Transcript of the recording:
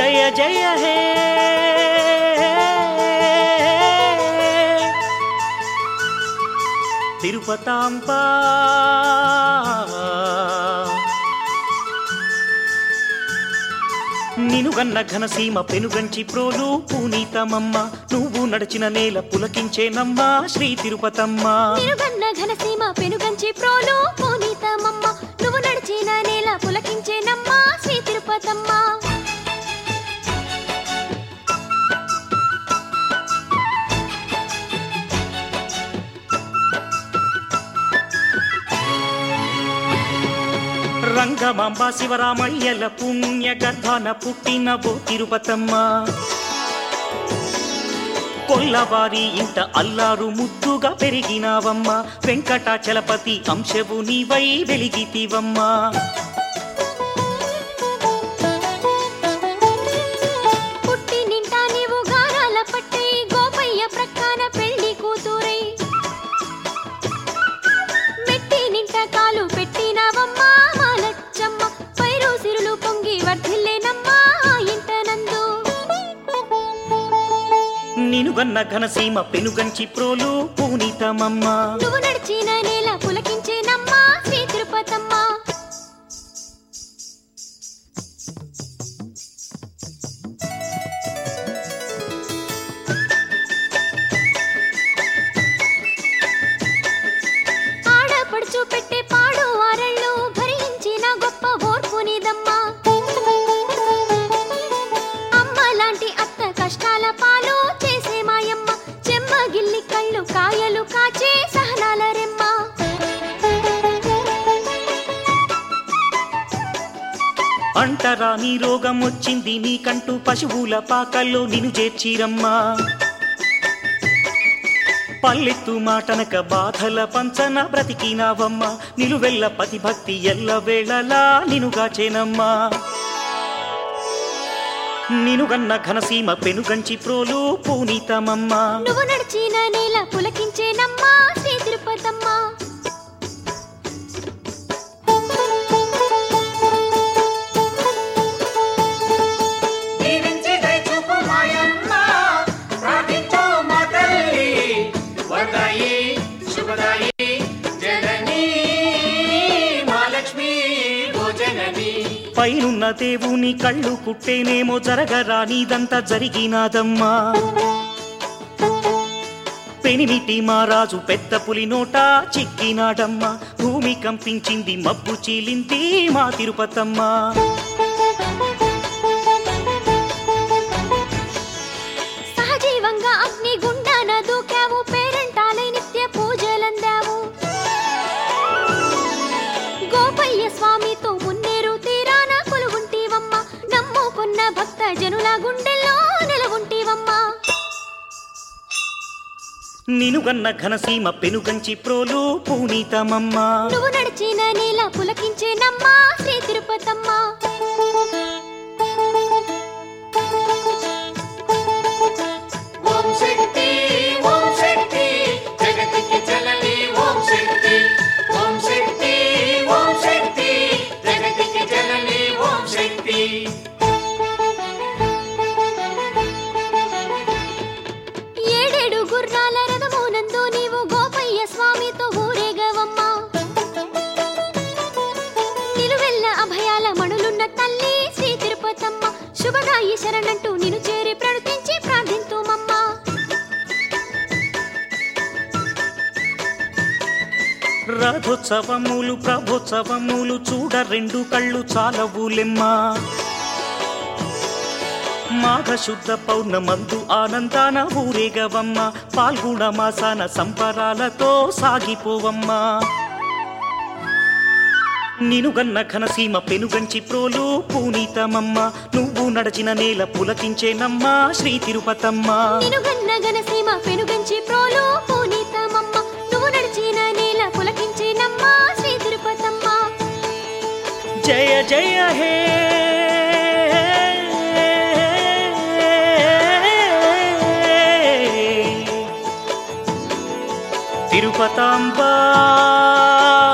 జయ జయ హే తిరుపతాంబా నినుగన్న ఘనసీమ పెనుగంచి ప్రోలు పూనీతమమ్మ నువ్వు నడిచిన నేల పులకించేనమ్మ శ్రీ తిరుపతమ్మ తిరుగన్న ఘనసీమ పెనుగంచి ప్రోలు పూనీతమమ్మ నువ్వు నడిచిన నేల పులకించేనమ్మ శ్రీ తిరుపతమ్మ రంగమాంబ శివరామయ్యల పుణ్య గర్భాన పుట్టిన ఓ తిరుపతమ్మ కొల్లవారి ఇంట అల్లారు ముద్దుగా పెరిగినావమ్మ వెంకటాచలపతి అంశవు నీవై వెలిగితివమ్మా పుట్టి నింటా నీవు గారాల పట్టై గోపయ్య ప్రక్కన పెళ్లి కూతురై మెట్టి నింట కాలు పెట్టినవమ్మా మా లచ్చమ్మ పైరు సిరులు పొంగి వర్ధిల్లేనమ్మా ఆ ఇంట నందు నినుగన్న ఘనసీమ పెనుగంచి ప్రోలు పూనీతమమ్మ నువ్వు నడిచిన నేల పులకించేనమ్మా శ్రీ తిరుపతమ్మ ఆడపడుచు పెట్టే పాడు వారళ్ళు భరించిన గొప్ప ఓర్పునిదమ్మా అమ్మ లాంటి అత్త కష్టాల పాలు చేసే మాయమ్మ చెమ్మగిల్లి కళ్ళు కాయలు కాచే సహనాల రెమ్మ అంటరా నీ రోగం వచ్చింది నీకంటూ పశువుల పాకల్లో నిను చేర్చిరమ్మా పల్లెత్తు మాటనక బాధల పంచన బ్రతికినావమ్మ నిలువెల్ల పతి భక్తి ఎల్ల వేళలా నినుగాచేనమ్మా నినుగన్న ఘనసీమ పెనుగంచి ప్రోలు పూనీతమమ్మ నువ్వు నడిచిన నేల పులకించేనమ్మా శ్రీ తిరుపతమ్మ దీవించి దయచూపు మాయమ్మ ప్రార్థించు మా తల్లి వరదాయి శుభదాయి జనని మహాలక్ష్మి భోజనని పైనున్న దేవుని కళ్ళు కుట్టేనేమో జరగరానిదంతా జరిగినాదమ్మా పెనిమిటి మారాజు పెద్ద పులి నోట చిక్కినాడమ్మా భూమి కంపించింది మబ్బు చీలింది మా తిరుపతమ్మ సహజీవంగా అగ్ని గుండాన దూకావు పేరంటాలై నిత్య పూజలందావు గోపయ్య స్వామితో మున్నేరు తీరాన కొలుగుంటీవమ్మ నమ్ముకున్న భక్త జనుల గుండెల్లో నెలవుంటీవమ్మా నినుగన్న ఘనసీమ పెనుగంచి ప్రోలు పూనీతమమ్మ నువ్వు నడిచిన నేల పులకించేనమ్మా శ్రీ తిరుపతమ్మ ఓం శక్తి ఓం శక్తి జగతికి జనని ఓం శక్తి ఓం శక్తి ఓం శక్తి జగతికి జనని ఓం శక్తి ఏడేడు గుర్రాల రథమునందు నీవు గోపయ్య స్వామితో ఊరేగవమ్మా నిలువెల్ల అభయాల మణులున్న తల్లి శ్రీ తిరుపతమ్మ శుభదాయి శరణంటూ నిన్ను చేరి ప్రణుతించి ప్రార్థింతుమమ్మా రథోత్సవములు ప్రభోత్సవములు చూడ రెండు కళ్ళు చాలవులెమ్మా మాఘ శుద్ధ పౌర్ణమందు ఆనందాన ఊరేగవమ్మ పాల్గొన మాసాన సంబరాలతో సాగిపోవమ్మా నినుగన్న ఘనసీమ పెనుగంచి ప్రోలు పూనీతమమ్మ నువ్వు నడచిన నేల పులకించేనమ్మ శ్రీ తిరుపతమ్మ నినుగన్న గనసీమ పెనుగంచి ప్రోలు పూనీతమమ్మ నువ్వు నడిచిన నేల పులకించేనమ్మా శ్రీ తిరుపతమ్మ జయ జయ హే తిరుపతాంబా